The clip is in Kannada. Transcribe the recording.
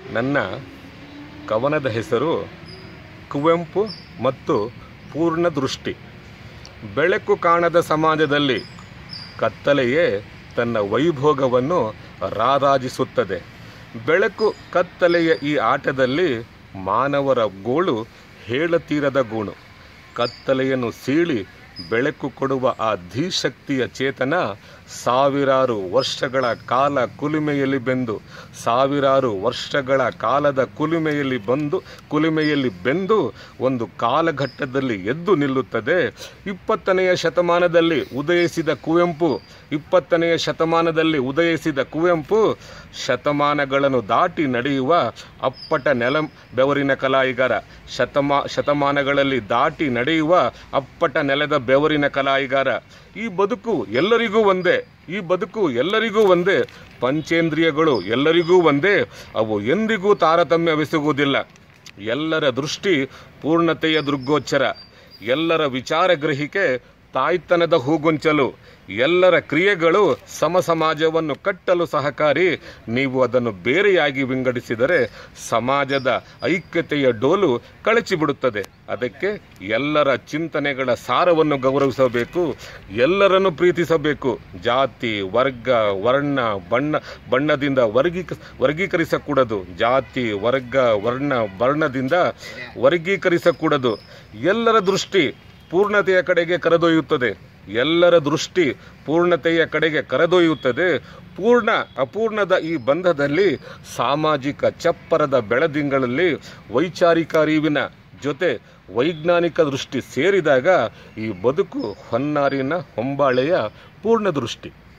ನನ್ನ ಕವನದ ಹೆಸರು ಕುವೆಂಪು ಮತ್ತು ಪೂರ್ಣ ದೃಷ್ಟಿ ಬೆಳಕು ಕಾಣದ ಸಮಾಜದಲ್ಲಿ ಕತ್ತಲೆಯೇ ತನ್ನ ವೈಭೋಗವನ್ನು ರಾರಾಜಿಸುತ್ತದೆ ಬೆಳಕು ಕತ್ತಲೆಯ ಈ ಆಟದಲ್ಲಿ ಮಾನವರ ಗೋಳು ಹೇಳತೀರದ ಗೂಣು ಕತ್ತಲೆಯನ್ನು ಸೀಳಿ ಬೆಳಕು ಕೊಡುವ ಆ ಧೀಶಕ್ತಿಯ ಚೇತನ ಸಾವಿರಾರು ವರ್ಷಗಳ ಕಾಲ ಕುಲುಮೆಯಲ್ಲಿ ಬೆಂದು ಸಾವಿರಾರು ವರ್ಷಗಳ ಕಾಲದ ಕುಲುಮೆಯಲ್ಲಿ ಬಂದು ಕುಲುಮೆಯಲ್ಲಿ ಬೆಂದು ಒಂದು ಕಾಲಘಟ್ಟದಲ್ಲಿ ಎದ್ದು ನಿಲ್ಲುತ್ತದೆ ಇಪ್ಪತ್ತನೆಯ ಶತಮಾನದಲ್ಲಿ ಉದಯಿಸಿದ ಕುವೆಂಪು ಇಪ್ಪತ್ತನೆಯ ಶತಮಾನದಲ್ಲಿ ಉದಯಿಸಿದ ಕುವೆಂಪು ಶತಮಾನಗಳನ್ನು ದಾಟಿ ನಡೆಯುವ ಅಪ್ಪಟ ನೆಲ ಬೆವರಿನ ಕಲಾಯಿಗಾರ ಶತಮಾ ಶತಮಾನಗಳಲ್ಲಿ ದಾಟಿ ನಡೆಯುವ ಅಪ್ಪಟ ನೆಲದ ಬೆವರಿನ ಕಲಾಯಿಗಾರ ಈ ಬದುಕು ಎಲ್ಲರಿಗೂ ಒಂದೇ ಈ ಬದುಕು ಎಲ್ಲರಿಗೂ ಒಂದೇ ಪಂಚೇಂದ್ರಿಯಗಳು ಎಲ್ಲರಿಗೂ ಒಂದೇ ಅವು ಎಂದಿಗೂ ತಾರತಮ್ಯವೆಸಗುವುದಿಲ್ಲ ಎಲ್ಲರ ದೃಷ್ಟಿ ಪೂರ್ಣತೆಯ ದೃಗ್ಗೋಚರ ಎಲ್ಲರ ವಿಚಾರ ಗ್ರಹಿಕೆ ತಾಯ್ತನದ ಹೂಗೊಂಚಲು ಎಲ್ಲರ ಕ್ರಿಯೆಗಳು ಸಮ ಸಮಾಜವನ್ನು ಕಟ್ಟಲು ಸಹಕಾರಿ ನೀವು ಅದನ್ನು ಬೇರೆಯಾಗಿ ವಿಂಗಡಿಸಿದರೆ ಸಮಾಜದ ಐಕ್ಯತೆಯ ಡೋಲು ಕಳಚಿಬಿಡುತ್ತದೆ ಅದಕ್ಕೆ ಎಲ್ಲರ ಚಿಂತನೆಗಳ ಸಾರವನ್ನು ಗೌರವಿಸಬೇಕು ಎಲ್ಲರನ್ನು ಪ್ರೀತಿಸಬೇಕು ಜಾತಿ ವರ್ಗ ವರ್ಣ ಬಣ್ಣ ಬಣ್ಣದಿಂದ ವರ್ಗೀಕ ವರ್ಗೀಕರಿಸಕೂಡದು ಜಾತಿ ವರ್ಗ ವರ್ಣ ವರ್ಣದಿಂದ ವರ್ಗೀಕರಿಸಕೂಡದು ಎಲ್ಲರ ದೃಷ್ಟಿ ಪೂರ್ಣತೆಯ ಕಡೆಗೆ ಕರೆದೊಯ್ಯುತ್ತದೆ ಎಲ್ಲರ ದೃಷ್ಟಿ ಪೂರ್ಣತೆಯ ಕಡೆಗೆ ಕರೆದೊಯ್ಯುತ್ತದೆ ಪೂರ್ಣ ಅಪೂರ್ಣದ ಈ ಬಂಧದಲ್ಲಿ ಸಾಮಾಜಿಕ ಚಪ್ಪರದ ಬೆಳದಿಂಗಳಲ್ಲಿ ವೈಚಾರಿಕ ಅರಿವಿನ ಜೊತೆ ವೈಜ್ಞಾನಿಕ ದೃಷ್ಟಿ ಸೇರಿದಾಗ ಈ ಬದುಕು ಹೊನ್ನಾರಿನ ಹೊಂಬಾಳೆಯ ಪೂರ್ಣ ದೃಷ್ಟಿ